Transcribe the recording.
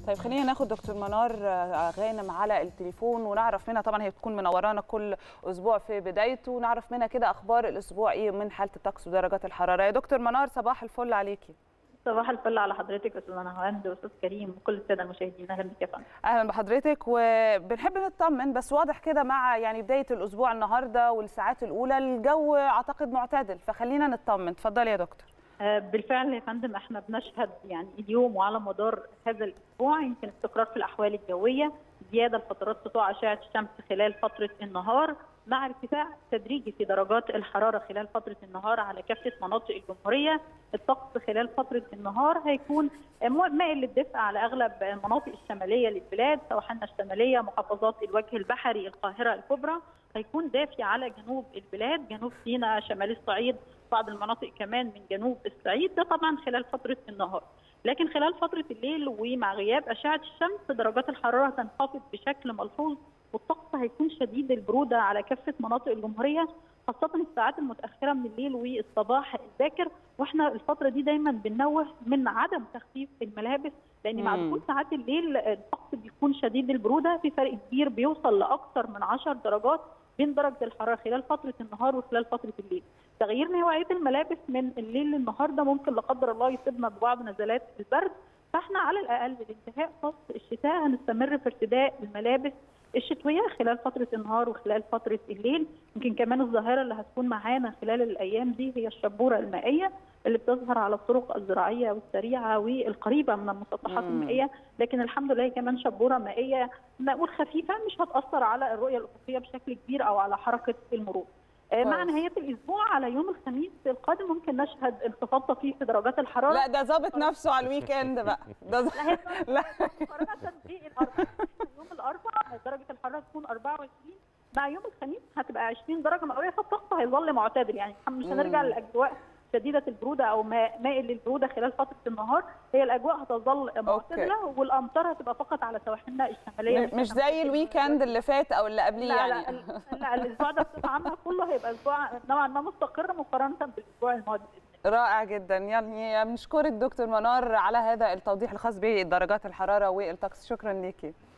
طيب خلينا ناخد دكتور منار غانم على التليفون ونعرف منها طبعا هي بتكون منورانا كل اسبوع في بدايته ونعرف منها كده اخبار الاسبوع ايه من حاله الطقس ودرجات الحراره يا دكتور منار صباح الفل عليكي صباح الفل على حضرتك استاذ نهاوند واستاذ كريم وكل الساده المشاهدين اهلا بك يا فندم اهلا بحضرتك وبنحب نطمن بس واضح كده مع يعني بدايه الاسبوع النهارده والساعات الاولى الجو اعتقد معتدل فخلينا نطمن اتفضلي يا دكتور بالفعل يا فندم احنا بنشهد يعني اليوم وعلى مدار هذا الاسبوع يمكن استقرار في الاحوال الجويه زياده لفترات سطوع اشعه الشمس خلال فتره النهار مع ارتفاع تدريجي في درجات الحراره خلال فتره النهار على كافه مناطق الجمهوريه الطقس خلال فتره النهار هيكون مائل للدفء على اغلب المناطق الشماليه للبلاد سواحلنا الشماليه محافظات الوجه البحري القاهره الكبرى هيكون دافي على جنوب البلاد جنوب سيناء شمال الصعيد بعض المناطق كمان من جنوب الصعيد ده طبعا خلال فتره النهار لكن خلال فتره الليل ومع غياب اشعه الشمس درجات الحراره تنخفض بشكل ملحوظ والطقس هيكون شديد البروده على كافه مناطق الجمهوريه خاصة الساعات المتأخرة من الليل والصباح الباكر واحنا الفترة دي دايما بننوه من عدم تخفيف الملابس لأن مع دخول ساعات الليل الطقس بيكون شديد البرودة في فرق كبير بيوصل لأكثر من 10 درجات بين درجة الحرارة خلال فترة النهار وخلال فترة الليل. تغيير نوعية الملابس من الليل للنهار ده ممكن لا قدر الله يصيبنا ببعض نزلات البرد فاحنا على الأقل لانتهاء فصل الشتاء هنستمر في ارتداء الملابس الشتويه خلال فتره النهار وخلال فتره الليل يمكن كمان الظاهره اللي هتكون معانا خلال الايام دي هي الشبوره المائيه اللي بتظهر على الطرق الزراعيه والسريعه والقريبه من المسطحات المائيه لكن الحمد لله كمان شبوره مائيه نقول خفيفه مش هتاثر على الرؤيه الافقيه بشكل كبير او على حركه المرور مع نهايه الاسبوع على يوم الخميس القادم ممكن نشهد انخفاض طفيف في درجات الحراره لا ده ظابط نفسه على الويك اند بقى ده ز... لا مقارنه بالاربعاء يوم الاربعاء درجه الحراره تكون 24 مع يوم الخميس هتبقى 20 درجه مئويه فالطقس هيظل معتدل يعني مش هنرجع للاجواء شديده البروده او مائل للبروده خلال فتره النهار هي الاجواء هتظل معتدله والامطار هتبقى فقط على سواحلنا الشماليه مش زي الويكند اللي فات او اللي قبليه لا يعني لا, لا الاسبوع ده بصفه عامه كله هيبقى اسبوع نوعا ما مستقر مقارنه بالاسبوع الماضي رائع جدا يعني بنشكرك دكتور منار على هذا التوضيح الخاص بدرجات الحراره والطقس شكرا ليكي